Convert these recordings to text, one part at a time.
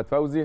فوزي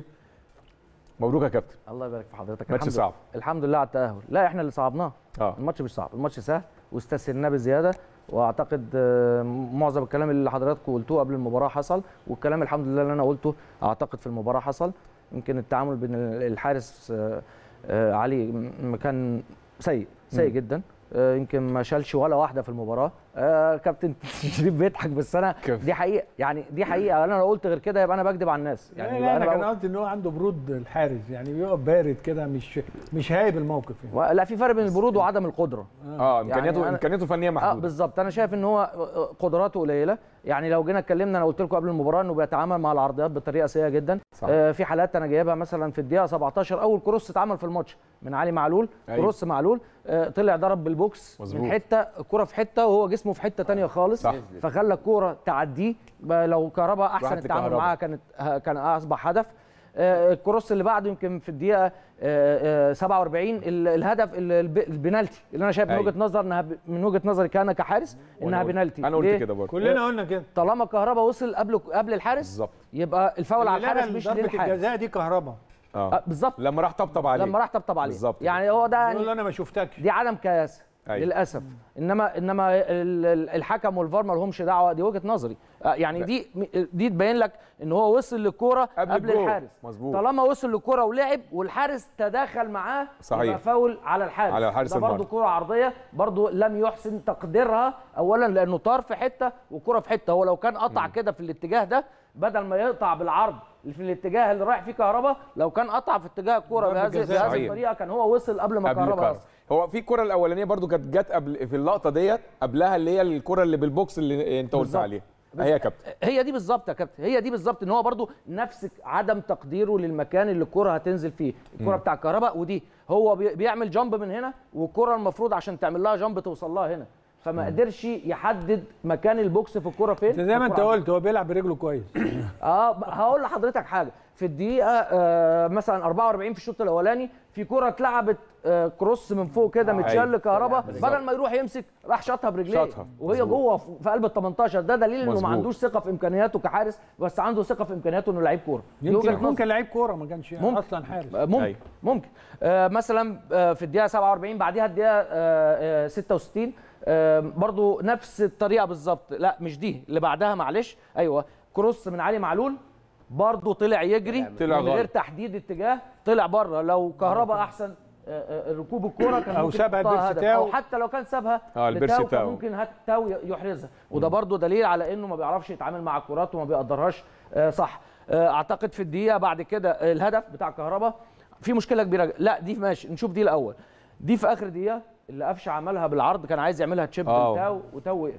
مبروك يا كابتن الله يبارك في حضرتك ماتش الحمد صعب. لله. الحمد لله على التاهل لا احنا اللي صعبناه اه الماتش مش صعب الماتش سهل واستسهلناه بزياده واعتقد آه، معظم الكلام اللي حضراتكم قلتوه قبل المباراه حصل والكلام الحمد لله اللي انا قلته اعتقد في المباراه حصل يمكن التعامل بين الحارس آه، آه، علي م- كان سيء سيء مم. جدا آه، يمكن ما شالش ولا واحده في المباراه آه، كابتن شريف بيضحك بس انا كيف؟ دي حقيقه يعني دي حقيقه انا لو قلت غير كده يبقى انا بكذب على الناس يعني يعني لا يبقى انا أنا كان قصدي ان هو عنده برود الحارس يعني بيقف بارد كده مش مش هايب الموقف يعني و- لا في فرق بين البرود وعدم القدره اه امكانياته أنا- امكانياته الفنيه اه محدوده بالظبط انا شايف ان هو قدراته قليله يعني لو جينا اتكلمنا انا قلت لكم قبل المباراه انه بيتعامل مع العرضيات بطريقه سيئه جدا صح. آه في حالات انا جايبها مثلا في الدقيقه 17 اول كروس اتعمل في الماتش من علي معلول أيوة. كروس معلول آه طلع ضرب بالبوكس مظبوط. من حته الكره في حته وهو جسمه في حته تانية خالص صح. فخلى الكوره تعديه بقى لو كهربا احسن راحت التعامل لكهربا. معاها كانت ه- كان اصبح هدف آه، الكروس اللي بعده يمكن في الدقيقه آه، آه، 47 ال- الهدف ال- الب- البنالتي اللي انا شايف من أيوة. وجهه نظر انها ب- من وجهه نظري كان كحارس وأنا انها قلت- بنالتي انا قلت ليه؟ كده برضه كلنا قلنا كده طالما كهربا وصل قبل قبل الحارس بالظبط يبقى الفاول على اللي الحارس لغى مش ضربه للحارس الجزاء دي كهربا آه، اه بالظبط لما راح طبطب عليه لما راح طبطب عليه بالظبط يعني هو ده يقول يعني له انا ما شفتكش دي عدم كياسه أيوة. للاسف انما انما ال- ال- الحكم والفار ما لهمش دعوه دي وجهه نظري آه، يعني لا. دي دي تبين لك ان هو وصل للكوره قبل قبل, الجول. الحارس مظبوط. طالما وصل للكوره ولعب والحارس تداخل معاه صحيح. يبقى فاول على الحارس على الحارس ده برضه المرمى. كوره عرضيه برضه لم يحسن تقديرها اولا لانه طار في حته والكوره في حته هو لو كان قطع كده في الاتجاه ده بدل ما يقطع بالعرض اللي في الاتجاه اللي رايح فيه كهربا لو كان قطع في اتجاه الكوره ضربة بهذه جزاء. بهذه صحيح. الطريقه كان هو وصل قبل ما قبل كهربا كهربا يصل هو في الكره الاولانيه برضو كانت جت قبل في اللقطه ديت قبلها اللي هي الكره اللي بالبوكس اللي انت قلت بالظبط. عليها هي يا كابتن هي دي بالظبط يا كابتن هي دي بالظبط ان هو برضو نفس عدم تقديره للمكان اللي الكره هتنزل فيه الكره بتاع الكهرباء ودي هو بي- بيعمل جامب من هنا والكره المفروض عشان تعمل لها جامب توصل لها هنا فما قدرش يحدد مكان البوكس في الكره فين انت زي ما انت الكرة قلت هو بيلعب برجله كويس اه ب- هقول لحضرتك حاجه في الدقيقه آه مثلا 44 في الشوط الاولاني في كره اتلعبت آه كروس من فوق كده متشال أيوة. لكهربا بالظبط. بدل ما يروح يمسك راح شاطها برجليه شاطها. وهي مظبوط. جوه في في قلب ال 18 ده دليل انه مظبوط. ما عندوش ثقه في امكانياته كحارس بس عنده ثقه في امكانياته انه لعيب كوره دي يمكن وجهة يكون نظر. كان لعيب كوره ما كانش ممكن. اصلا حارس آه، ممكن أيوة. ممكن آه مثلا آه في الدقيقه 47 بعديها الدقيقه آه آه 66 آه برضو نفس الطريقه بالظبط لا مش دي اللي بعدها معلش ايوه كروس من علي معلول برضو طلع يجري طلع من غير غلط. تحديد اتجاه طلع بره لو كهربا احسن آه، آه، ركوب الكوره كان أو ممكن سابها يحطها البيرسي هدف. تاو. او حتى لو كان سابها آه، البيرسي لتاو كان تاو. ممكن هات تاو يحرزها وده برضو دليل على انه ما بيعرفش يتعامل مع الكرات وما بيقدرهاش آه، صح آه، اعتقد في الدقيقه بعد كده آه، الهدف بتاع كهربا في مشكله كبيره لا دي ماشي نشوف دي الاول دي في اخر دقيقه اللي قفشه عملها بالعرض كان عايز يعملها تشيب آه. لتاو وتاو وقف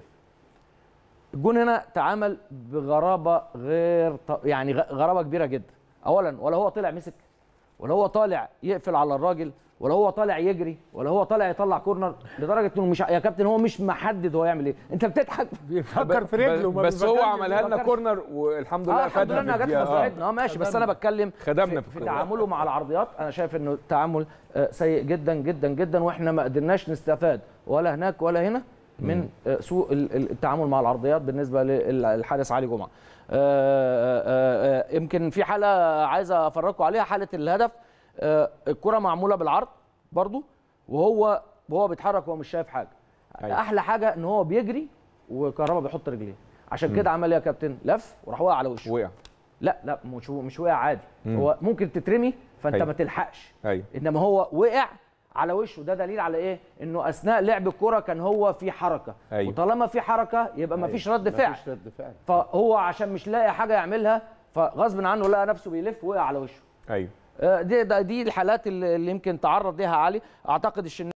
الجون هنا تعامل بغرابه غير ط... يعني غ- غرابه كبيره جدا اولا ولا هو طلع مسك ولا هو طالع يقفل على الراجل ولا هو طالع يجري ولا هو طالع يطلع كورنر لدرجه انه مش يا كابتن هو مش محدد هو يعمل ايه انت بتضحك بيفكر في رجله ما بس هو بيفكرش- عملها لنا بيفكرش. كورنر والحمد لله اه الحمد لله فادنا انها في جت في الدقيقة. آه. مصلحتنا اه ماشي بس انا بتكلم خدمنا في, في في تعامله مع العرضيات انا شايف انه التعامل آه، سيء جدا جدا جدا واحنا ما قدرناش نستفاد ولا هناك ولا هنا من آه، سوء ال- ال- التعامل مع العرضيات بالنسبه للحارس علي جمعه آه، آه، آه، يمكن في حاله عايز افرجكم عليها حاله الهدف آه، الكره معموله بالعرض برضو وهو وهو بيتحرك وهو مش شايف حاجه أيوة. احلى حاجه ان هو بيجري وكهربا بيحط رجليه عشان كده عمل ايه يا كابتن لف وراح واقع على وشه وقع لا لا مش مش وقع عادي مم. هو ممكن تترمي فانت أيوة. ما تلحقش ايوه انما هو وقع على وشه ده دليل على ايه انه اثناء لعب الكره كان هو في حركه أيوة. وطالما في حركه يبقى ما فيش رد فعل مفيش رد فعل فهو عشان مش لاقي حاجه يعملها فغصب عنه لقى نفسه بيلف وقع على وشه ايوه آه، دي ده- دي الحالات اللي اللي يمكن تعرض ليها علي اعتقد الشناوي